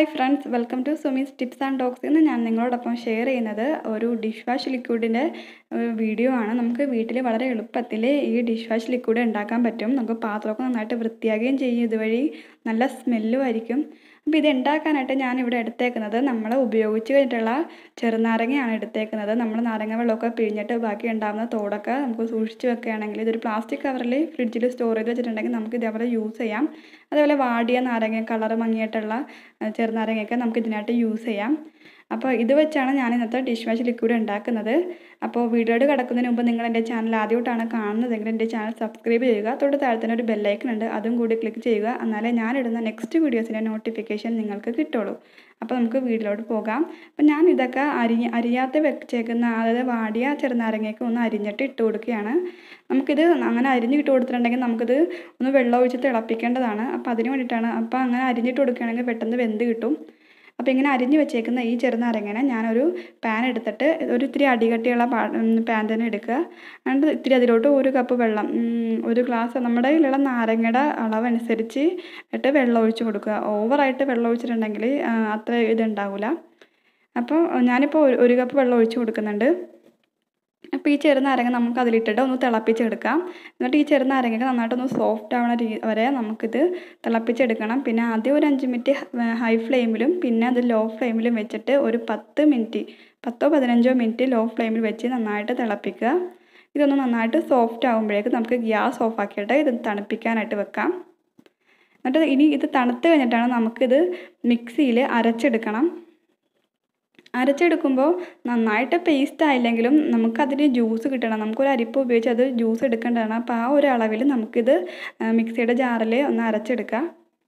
hi friends welcome to Sumi's tips and talks ഇന്ന് ഞാൻ നിങ്ങളോടൊപ്പം ഷെയർ ചെയ്യുന്നത് ഒരു ഡിഷ് വാഷ് ലിക്വിഡിൻ്റെ വീഡിയോ ആണ് നമുക്ക് വീട്ടിൽ വളരെ എളുപ്പത്തിൽ ഈ ഡിഷ് വാഷ് ലിക്വിഡ് ഉണ്ടാക്കാൻ പറ്റും നമുക്ക് പാത്രമൊക്കെ നന്നായിട്ട് വൃത്തിയാകുകയും ചെയ്യും ഇതുവഴി നല്ല സ്മെല്ലും ആയിരിക്കും അപ്പോൾ ഇത് ഉണ്ടാക്കാനായിട്ട് ഞാൻ ഇവിടെ എടുത്തേക്കുന്നത് നമ്മൾ ഉപയോഗിച്ച് കഴിഞ്ഞിട്ടുള്ള ചെറുനാരങ്ങയാണ് എടുത്തേക്കുന്നത് നമ്മൾ നാരങ്ങ വെള്ളമൊക്കെ പിഴിഞ്ഞിട്ട് ബാക്കി ഉണ്ടാകുന്ന തോടൊക്കെ നമുക്ക് സൂക്ഷിച്ച് വെക്കുകയാണെങ്കിൽ ഇതൊരു പ്ലാസ്റ്റിക് കവറിൽ ഫ്രിഡ്ജിൽ സ്റ്റോർ ചെയ്ത് വെച്ചിട്ടുണ്ടെങ്കിൽ നമുക്ക് ഇതേപോലെ യൂസ് ചെയ്യാം അതേപോലെ വാടിയ നാരങ്ങ കളർ മങ്ങിയിട്ടുള്ള ചെറുനാരങ്ങയൊക്കെ നമുക്ക് ഇതിനായിട്ട് യൂസ് ചെയ്യാം അപ്പോൾ ഇത് വെച്ചാണ് ഞാൻ ഇന്നത്തെ ഡിഷ് വാഷ് ലിക്വിഡ് ഉണ്ടാക്കുന്നത് അപ്പോൾ വീഡിയോയുടെ കിടക്കുന്നതിന് മുമ്പ് നിങ്ങൾ എൻ്റെ ചാനൽ ആദ്യമായിട്ടാണ് കാണുന്നതെങ്കിൽ എൻ്റെ ചാനൽ സബ്സ്ക്രൈബ് ചെയ്യുക തൊട്ട് താഴത്തിന് ഒരു ബെല്ലൈക്കൺ ഉണ്ട് അതും കൂടി ക്ലിക്ക് ചെയ്യുക എന്നാലേ ഞാനിടുന്ന നെക്സ്റ്റ് വീഡിയോസിൻ്റെ നോട്ടിഫിക്കേഷൻ നിങ്ങൾക്ക് കിട്ടുള്ളൂ അപ്പോൾ നമുക്ക് വീട്ടിലോട്ട് പോകാം അപ്പോൾ ഞാൻ ഇതൊക്കെ അരി അരിയാത്ത വെച്ചേക്കുന്ന അതായത് വാടിയ ചെറുനാരങ്ങയൊക്കെ ഒന്ന് അരിഞ്ഞിട്ട് ഇട്ട് കൊടുക്കുകയാണ് നമുക്കിത് അങ്ങനെ അരിഞ്ഞ് ഇട്ട് കൊടുത്തിട്ടുണ്ടെങ്കിൽ നമുക്കിത് ഒന്ന് വെള്ളം ഒഴിച്ച് തിളപ്പിക്കേണ്ടതാണ് അപ്പോൾ അതിന് വേണ്ടിയിട്ടാണ് അപ്പോൾ അങ്ങനെ അരിഞ്ഞിട്ട് കൊടുക്കുകയാണെങ്കിൽ പെട്ടെന്ന് വെന്ത് കിട്ടും അപ്പോൾ ഇങ്ങനെ അരിഞ്ഞ് വെച്ചേക്കുന്ന ഈ ചെറുനാരങ്ങനെ ഞാനൊരു പാൻ എടുത്തിട്ട് ഒരു ഇത്തിരി അടികട്ടിയുള്ള പാൻ തന്നെ എടുക്കുക എന്നിട്ട് ഇത്തിരി അതിലോട്ട് ഒരു കപ്പ് വെള്ളം ഒരു ഗ്ലാസ് നമ്മുടെ കയ്യിലുള്ള നാരങ്ങയുടെ അളവനുസരിച്ച് ഇട്ട് വെള്ളം ഒഴിച്ച് കൊടുക്കുക ഓവറായിട്ട് വെള്ളം ഒഴിച്ചിട്ടുണ്ടെങ്കിൽ അത്ര ഇതുണ്ടാവില്ല അപ്പോൾ ഞാനിപ്പോൾ ഒരു കപ്പ് വെള്ളം ഒഴിച്ച് കൊടുക്കുന്നുണ്ട് അപ്പോൾ ഈ ചെറുനാരങ്ങ നമുക്ക് അതിലിട്ടിട്ട് ഒന്ന് തിളപ്പിച്ചെടുക്കാം എന്നിട്ട് ഈ ചെറുനാരങ്ങയൊക്കെ നന്നായിട്ടൊന്ന് സോഫ്റ്റ് ആവണ രീ വരെ നമുക്കിത് തിളപ്പിച്ചെടുക്കണം പിന്നെ ആദ്യം ഒരു അഞ്ച് മിനിറ്റ് ഹൈ ഫ്ലെയിമിലും പിന്നെ അത് ലോ ഫ്ലെയിമിലും വെച്ചിട്ട് ഒരു പത്ത് മിനിറ്റ് പത്തോ പതിനഞ്ചോ മിനിറ്റ് ലോ ഫ്ലെയിമിൽ വെച്ച് നന്നായിട്ട് തിളപ്പിക്കുക ഇതൊന്ന് നന്നായിട്ട് സോഫ്റ്റ് ആകുമ്പോഴേക്ക് നമുക്ക് ഗ്യാസ് ഓഫ് ആക്കിയിട്ട് ഇത് തണുപ്പിക്കാനായിട്ട് വെക്കാം എന്നിട്ട് ഇനി ഇത് തണുത്ത് കഴിഞ്ഞിട്ടാണ് നമുക്കിത് മിക്സിയിൽ അരച്ചെടുക്കണം അരച്ചെടുക്കുമ്പോൾ നന്നായിട്ട് പേസ്റ്റ് ആയില്ലെങ്കിലും നമുക്കതിന് ജ്യൂസ് കിട്ടണം നമുക്കൊരു അരിപ്പ് ഉപയോഗിച്ച് അത് ജ്യൂസ് എടുക്കേണ്ടതാണ് അപ്പോൾ ആ ഒരു അളവിൽ നമുക്കിത് മിക്സിയുടെ ജാറിൽ ഒന്ന് അരച്ചെടുക്കാം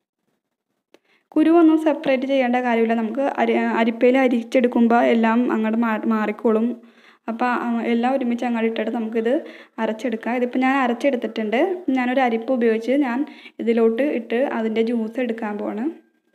കുരുവൊന്നും സെപ്പറേറ്റ് ചെയ്യേണ്ട കാര്യമില്ല നമുക്ക് അരി അരിപ്പയിൽ അരിച്ചെടുക്കുമ്പോൾ എല്ലാം അങ്ങോട്ട് മാറിക്കോളും അപ്പോൾ എല്ലാം ഒരുമിച്ച് അങ്ങോട്ട് ഇട്ടിട്ട് നമുക്കിത് അരച്ചെടുക്കാം ഇതിപ്പോൾ ഞാൻ അരച്ചെടുത്തിട്ടുണ്ട് ഞാനൊരു അരിപ്പ് ഉപയോഗിച്ച് ഞാൻ ഇതിലോട്ട് ഇട്ട് അതിൻ്റെ ജ്യൂസ് എടുക്കാൻ പോവാണ്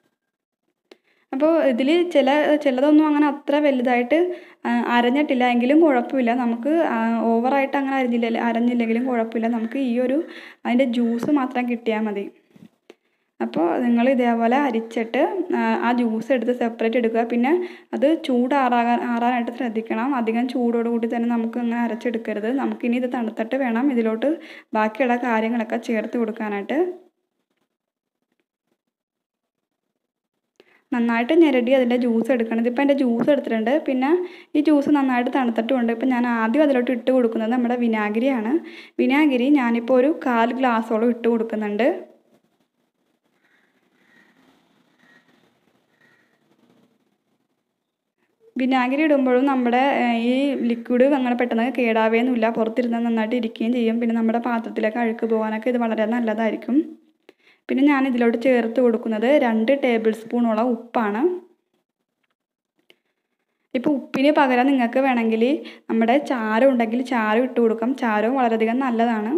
അപ്പോൾ ഇതിൽ ചില ചിലതൊന്നും അങ്ങനെ അത്ര വലുതായിട്ട് അരഞ്ഞിട്ടില്ല എങ്കിലും കുഴപ്പമില്ല നമുക്ക് ഓവറായിട്ട് അങ്ങനെ അരിഞ്ഞില്ല അരഞ്ഞില്ലെങ്കിലും കുഴപ്പമില്ല നമുക്ക് ഈ ഒരു അതിൻ്റെ ജ്യൂസ് മാത്രം കിട്ടിയാൽ മതി അപ്പോൾ നിങ്ങൾ ഇതേപോലെ അരിച്ചിട്ട് ആ ജ്യൂസ് എടുത്ത് സെപ്പറേറ്റ് എടുക്കുക പിന്നെ അത് ചൂടാറാകാൻ ആറാനായിട്ട് ശ്രദ്ധിക്കണം അധികം ചൂടോട് കൂടി തന്നെ നമുക്ക് അങ്ങനെ അരച്ചെടുക്കരുത് നമുക്കിനി ഇത് തണുത്തിട്ട് വേണം ഇതിലോട്ട് ബാക്കിയുള്ള കാര്യങ്ങളൊക്കെ ചേർത്ത് കൊടുക്കാനായിട്ട് നന്നായിട്ട് ഞെരടി അതിൻ്റെ ജ്യൂസ് എടുക്കണം ഇതിപ്പോൾ എൻ്റെ ജ്യൂസ് എടുത്തിട്ടുണ്ട് പിന്നെ ഈ ജ്യൂസ് നന്നായിട്ട് തണുത്തിട്ടുമുണ്ട് ഇപ്പം ഞാൻ ആദ്യം അതിലോട്ട് ഇട്ട് കൊടുക്കുന്നത് നമ്മുടെ വിനാഗിരിയാണ് വിനാഗിരി ഞാനിപ്പോൾ ഒരു കാൽ ഗ്ലാസോളം ഇട്ട് കൊടുക്കുന്നുണ്ട് വിനാഗിരി ഇടുമ്പോഴും നമ്മുടെ ഈ ലിക്വിഡ് അങ്ങനെ പെട്ടെന്ന് കേടാവുകയൊന്നുമില്ല പുറത്തിരുന്നാൽ നന്നായിട്ട് ഇരിക്കുകയും ചെയ്യും പിന്നെ നമ്മുടെ പാത്രത്തിലേക്ക് അഴുക്ക് പോകാനൊക്കെ ഇത് വളരെ നല്ലതായിരിക്കും പിന്നെ ഞാൻ ഇതിലോട്ട് ചേർത്ത് കൊടുക്കുന്നത് രണ്ട് ടേബിൾ സ്പൂണോളം ഉപ്പാണ് ഇപ്പോൾ ഉപ്പിന് പകരം നിങ്ങൾക്ക് വേണമെങ്കിൽ നമ്മുടെ ചാരം ഉണ്ടെങ്കിൽ ചാരം ഇട്ട് കൊടുക്കാം ചാരവും വളരെയധികം നല്ലതാണ്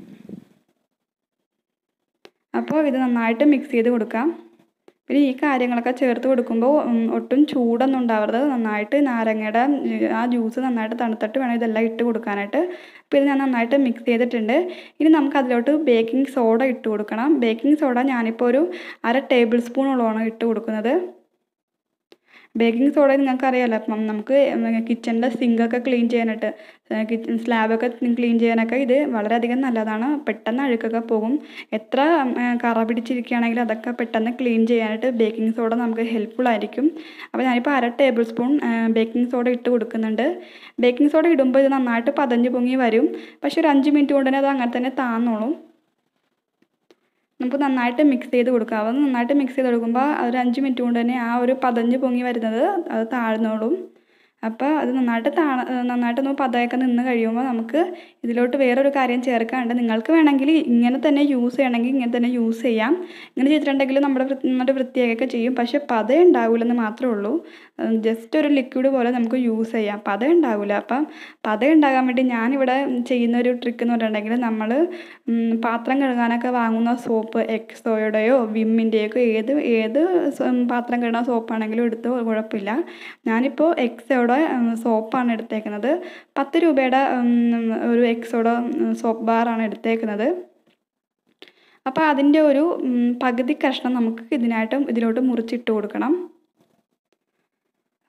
അപ്പോൾ ഇത് നന്നായിട്ട് മിക്സ് ചെയ്ത് കൊടുക്കാം പിന്നെ ഈ കാര്യങ്ങളൊക്കെ ചേർത്ത് കൊടുക്കുമ്പോൾ ഒട്ടും ചൂടൊന്നും ഉണ്ടാവരുത് നന്നായിട്ട് നാരങ്ങയുടെ ആ ജ്യൂസ് നന്നായിട്ട് തണുത്തിട്ട് വേണം ഇതെല്ലാം ഇട്ട് കൊടുക്കാനായിട്ട് അപ്പോൾ ഇത് ഞാൻ നന്നായിട്ട് മിക്സ് ചെയ്തിട്ടുണ്ട് ഇനി നമുക്ക് അതിലോട്ട് ബേക്കിംഗ് സോഡ ഇട്ട് കൊടുക്കണം ബേക്കിംഗ് സോഡ ഞാനിപ്പോൾ ഒരു അര ടേബിൾ സ്പൂണോളമാണ് ഇട്ട് കൊടുക്കുന്നത് ബേക്കിംഗ് സോഡ നിങ്ങൾക്ക് അറിയാമല്ലോ അപ്പം നമുക്ക് കിച്ചണിൻ്റെ സിങ്കൊക്കെ ക്ലീൻ ചെയ്യാനായിട്ട് കിച്ചൺ സ്ലാബൊക്കെ ക്ലീൻ ചെയ്യാനൊക്കെ ഇത് വളരെയധികം നല്ലതാണ് പെട്ടെന്ന് അഴുക്കൊക്കെ പോകും എത്ര കറ പിടിച്ചിരിക്കുകയാണെങ്കിൽ അതൊക്കെ പെട്ടെന്ന് ക്ലീൻ ചെയ്യാനായിട്ട് ബേക്കിംഗ് സോഡ നമുക്ക് ഹെൽപ്ഫുൾ ആയിരിക്കും അപ്പോൾ ഞാനിപ്പോൾ അര ടേബിൾ സ്പൂൺ ബേക്കിംഗ് സോഡ ഇട്ട് കൊടുക്കുന്നുണ്ട് ബേക്കിംഗ് സോഡ ഇടുമ്പോൾ ഇത് നന്നായിട്ട് പതഞ്ഞ് പൊങ്ങി വരും പക്ഷെ ഒരു അഞ്ച് മിനിറ്റ് കൊണ്ട് തന്നെ അത് അങ്ങനെ തന്നെ താന്നോളും നമുക്ക് നന്നായിട്ട് മിക്സ് ചെയ്ത് കൊടുക്കാം അത് നന്നായിട്ട് മിക്സ് ചെയ്ത് കൊടുക്കുമ്പോൾ ഒരു അഞ്ച് മിനിറ്റ് കൊണ്ട് തന്നെ ആ ഒരു പതഞ്ഞ് പൊങ്ങി വരുന്നത് അത് താഴ്ന്നോളും അപ്പോൾ അത് നന്നായിട്ട് താ നന്നായിട്ടൊന്ന് പതയൊക്കെ നിന്ന് കഴിയുമ്പോൾ നമുക്ക് ഇതിലോട്ട് വേറൊരു കാര്യം ചേർക്കാനുണ്ട് നിങ്ങൾക്ക് വേണമെങ്കിൽ ഇങ്ങനെ തന്നെ യൂസ് ചെയ്യണമെങ്കിൽ ഇങ്ങനെ തന്നെ യൂസ് ചെയ്യാം ഇങ്ങനെ ചെയ്തിട്ടുണ്ടെങ്കിൽ നമ്മുടെ നന്നായിട്ട് വൃത്തിയാക്കൊക്കെ ചെയ്യും പക്ഷേ പത ഉണ്ടാവില്ലെന്ന് മാത്രമേ ഉള്ളൂ ജസ്റ്റ് ഒരു ലിക്വിഡ് പോലെ നമുക്ക് യൂസ് ചെയ്യാം പത ഉണ്ടാവില്ല അപ്പം പത ഉണ്ടാകാൻ വേണ്ടി ഞാനിവിടെ ചെയ്യുന്ന ഒരു ട്രിക്ക് എന്ന് പറഞ്ഞിട്ടുണ്ടെങ്കിൽ നമ്മൾ പാത്രം കഴുകാനൊക്കെ വാങ്ങുന്ന സോപ്പ് എക്സോയുടെയോ വിമ്മിൻ്റെയൊക്കെ ഏത് ഏത് പാത്രം കഴുകുന്ന സോപ്പാണെങ്കിലും എടുത്ത് കുഴപ്പമില്ല ഞാനിപ്പോൾ എക്സോയുടെ സോപ്പാണ് എടുത്തേക്കുന്നത് പത്ത് രൂപയുടെ ഒരു എക്സോയുടെ സോപ്പ് ബാറാണ് എടുത്തേക്കുന്നത് അപ്പോൾ അതിൻ്റെ ഒരു പകുതി കഷ്ണം നമുക്ക് ഇതിനായിട്ട് ഇതിലോട്ട് മുറിച്ചിട്ട് കൊടുക്കണം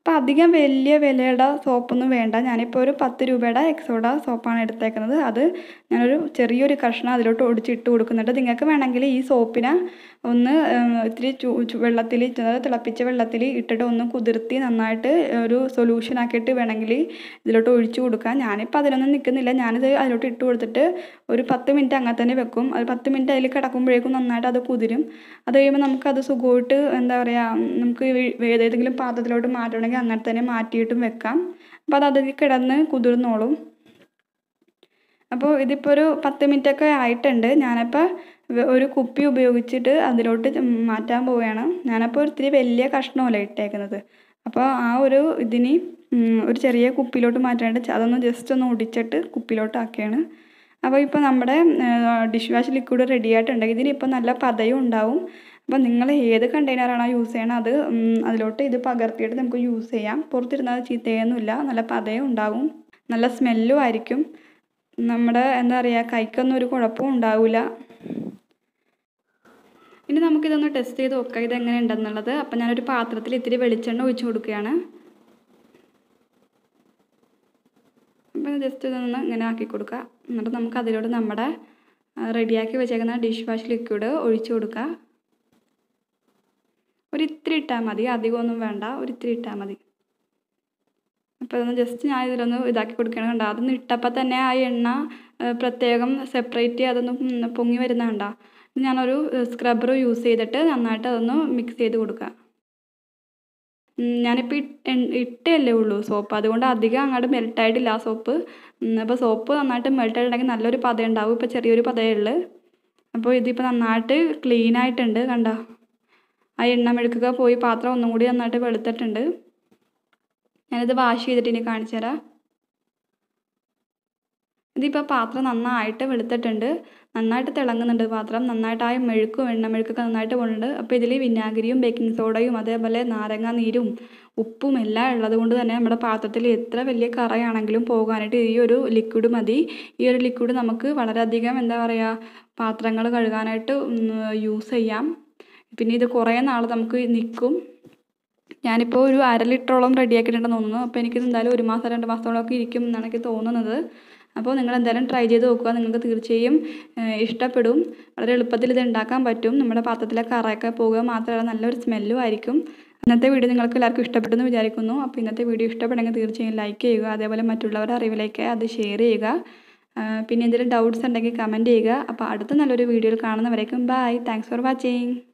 അപ്പോൾ അധികം വലിയ വിലയുടെ സോപ്പൊന്നും വേണ്ട ഞാനിപ്പോൾ ഒരു പത്ത് രൂപയുടെ എക്സോഡ സോപ്പാണ് എടുത്തേക്കുന്നത് അത് ഞാനൊരു ചെറിയൊരു കഷ്ണം അതിലോട്ട് ഒടിച്ചിട്ട് കൊടുക്കുന്നുണ്ട് നിങ്ങൾക്ക് വേണമെങ്കിൽ ഈ സോപ്പിനെ ഒന്ന് ഇത്തിരി ചു വെള്ളത്തിൽ തിളപ്പിച്ച വെള്ളത്തിൽ ഇട്ടിട്ട് ഒന്ന് കുതിർത്തി നന്നായിട്ട് ഒരു സൊല്യൂഷൻ ആക്കിയിട്ട് വേണമെങ്കിൽ ഇതിലോട്ട് ഒഴിച്ചു കൊടുക്കാം ഞാനിപ്പോൾ അതിലൊന്നും നിൽക്കുന്നില്ല ഞാനിത് അതിലോട്ട് ഇട്ട് കൊടുത്തിട്ട് ഒരു പത്ത് മിനിറ്റ് അങ്ങനെ തന്നെ വെക്കും അത് പത്ത് മിനിറ്റ് അതിൽ കിടക്കുമ്പോഴേക്കും നന്നായിട്ട് അത് കുതിരും അത് കഴിയുമ്പോൾ നമുക്കത് സുഖമായിട്ട് എന്താ പറയുക നമുക്ക് ഏതെങ്കിലും പാത്രത്തിലോട്ട് മാറ്റണമെങ്കിൽ അങ്ങനെ തന്നെ മാറ്റിയിട്ടും വെക്കാം അപ്പോൾ അത് അതിൽ കിടന്ന് കുതിർന്നോളും അപ്പോൾ ഇതിപ്പോൾ ഒരു പത്ത് മിനിറ്റൊക്കെ ആയിട്ടുണ്ട് ഞാനപ്പോൾ ഒരു കുപ്പി ഉപയോഗിച്ചിട്ട് അതിലോട്ട് മാറ്റാൻ പോവുകയാണ് ഞാനപ്പോൾ ഇത്തിരി വലിയ കഷ്ണമല്ല ഇട്ടേക്കുന്നത് അപ്പോൾ ആ ഒരു ഇതിന് ഒരു ചെറിയ കുപ്പിയിലോട്ട് മാറ്റാനായിട്ട് അതൊന്ന് ജസ്റ്റ് ഒന്ന് ഒടിച്ചിട്ട് കുപ്പിയിലോട്ട് ആക്കുകയാണ് അപ്പോൾ ഇപ്പോൾ നമ്മുടെ ഡിഷ് വാഷ് ലിക്വിഡ് റെഡി ആയിട്ടുണ്ട് ഇതിനിപ്പോൾ നല്ല പതയും ഉണ്ടാവും അപ്പോൾ നിങ്ങൾ ഏത് കണ്ടെയ്നറാണോ യൂസ് ചെയ്യണത് അത് അതിലോട്ട് ഇത് പകർത്തിയിട്ട് നമുക്ക് യൂസ് ചെയ്യാം പുറത്തിരുന്നാൽ ചീത്തയൊന്നുമില്ല നല്ല പതയും ഉണ്ടാവും നല്ല സ്മെല്ലും ആയിരിക്കും നമ്മുടെ എന്താ പറയുക കൈക്കൊന്നും ഒരു കുഴപ്പവും ഉണ്ടാവില്ല ഇനി നമുക്കിതൊന്ന് ടെസ്റ്റ് ചെയ്ത് നോക്കാം ഇതെങ്ങനെ ഉണ്ടെന്നുള്ളത് അപ്പം ഞാനൊരു പാത്രത്തിൽ ഇത്തിരി വെളിച്ചെണ്ണ ഒഴിച്ച് കൊടുക്കുകയാണ് അപ്പം ജസ്റ്റ് ഇതൊന്ന് ഇങ്ങനെ ആക്കി കൊടുക്കുക എന്നിട്ട് നമുക്ക് അതിലോട്ട് നമ്മുടെ റെഡിയാക്കി വെച്ചേക്കുന്ന ഡിഷ് വാഷ് ലിക്വിഡ് ഒഴിച്ചു കൊടുക്കുക ഒരു ഇത്തിരി ഇട്ടാൽ മതി അധികമൊന്നും വേണ്ട ഒരു ഇത്തിരി ഇട്ടാൽ മതി അപ്പോൾ ഇതൊന്ന് ജസ്റ്റ് ഞാൻ ഇതിലൊന്ന് ഇതാക്കി കൊടുക്കണം കണ്ടോ അതൊന്ന് ഇട്ടപ്പോൾ തന്നെ ആ എണ്ണ പ്രത്യേകം സെപ്പറേറ്റ് അതൊന്ന് പൊങ്ങി വരുന്ന കണ്ടോ ഞാനൊരു സ്ക്രബ്ബർ യൂസ് ചെയ്തിട്ട് നന്നായിട്ട് അതൊന്ന് മിക്സ് ചെയ്ത് കൊടുക്കുക ഞാനിപ്പോൾ ഇട്ടല്ലേ ഉള്ളൂ സോപ്പ് അതുകൊണ്ട് അധികം അങ്ങോട്ട് മെൽട്ടായിട്ടില്ല ആ സോപ്പ് അപ്പോൾ സോപ്പ് നന്നായിട്ട് മെൽട്ടായിട്ടുണ്ടെങ്കിൽ നല്ലൊരു പത ഉണ്ടാവും ഇപ്പോൾ ചെറിയൊരു പതയേ ഉള്ളൂ അപ്പോൾ ഇതിപ്പോൾ നന്നായിട്ട് ക്ലീൻ ആയിട്ടുണ്ട് കണ്ടോ ആ എണ്ണ മെഴുക്കൊക്കെ പോയി പാത്രം ഒന്നും കൂടി നന്നായിട്ട് വെളുത്തിട്ടുണ്ട് ഞാനിത് വാഷ് ചെയ്തിട്ട് ഇനി കാണിച്ചു തരാം ഇതിപ്പോൾ പാത്രം നന്നായിട്ട് വെളുത്തിട്ടുണ്ട് നന്നായിട്ട് തിളങ്ങുന്നുണ്ട് പാത്രം നന്നായിട്ട് ആ മെഴുക്കും എണ്ണ മെഴുക്കൊക്കെ നന്നായിട്ട് പോകുന്നുണ്ട് അപ്പോൾ ഇതിൽ വിനാഗിരിയും ബേക്കിംഗ് സോഡയും അതേപോലെ നാരങ്ങ നീരും ഉപ്പും എല്ലാം ഉള്ളത് കൊണ്ട് തന്നെ നമ്മുടെ പാത്രത്തിൽ എത്ര വലിയ കറയാണെങ്കിലും പോകാനായിട്ട് ഈ ഒരു ലിക്വിഡ് മതി ഈ ഒരു ലിക്വിഡ് നമുക്ക് വളരെയധികം എന്താ പറയുക പാത്രങ്ങൾ കഴുകാനായിട്ട് യൂസ് ചെയ്യാം പിന്നെ ഇത് കുറേ നാൾ നമുക്ക് നിൽക്കും ഞാനിപ്പോൾ ഒരു അര ലിറ്ററോളം റെഡിയാക്കിയിട്ടുണ്ടെന്ന് തോന്നുന്നു അപ്പോൾ എനിക്കിത് എന്തായാലും ഒരു മാസം രണ്ട് മാസത്തോളമൊക്കെ ഇരിക്കും എന്നാണ് എനിക്ക് തോന്നുന്നത് അപ്പോൾ നിങ്ങൾ എന്തായാലും ട്രൈ ചെയ്ത് നോക്കുക നിങ്ങൾക്ക് തീർച്ചയായും ഇഷ്ടപ്പെടും വളരെ എളുപ്പത്തിൽ ഇത് ഉണ്ടാക്കാൻ പറ്റും നമ്മുടെ പാത്രത്തിലെ കറയൊക്കെ പോകുക മാത്രമല്ല നല്ലൊരു സ്മെല്ലും ആയിരിക്കും ഇന്നത്തെ വീഡിയോ നിങ്ങൾക്ക് എല്ലാവർക്കും ഇഷ്ടപ്പെട്ടെന്ന് വിചാരിക്കുന്നു അപ്പോൾ ഇന്നത്തെ വീഡിയോ ഇഷ്ടപ്പെടുമെങ്കിൽ തീർച്ചയായും ലൈക്ക് ചെയ്യുക അതേപോലെ മറ്റുള്ളവരുടെ അറിവിലേക്ക് അത് ഷെയർ ചെയ്യുക പിന്നെ എന്തെങ്കിലും ഡൗട്ട്സ് ഉണ്ടെങ്കിൽ കമൻറ്റ് ചെയ്യുക അപ്പോൾ അടുത്ത നല്ലൊരു വീഡിയോയിൽ കാണുന്നവരേക്കും ബൈ താങ്ക്സ് ഫോർ വാച്ചിങ്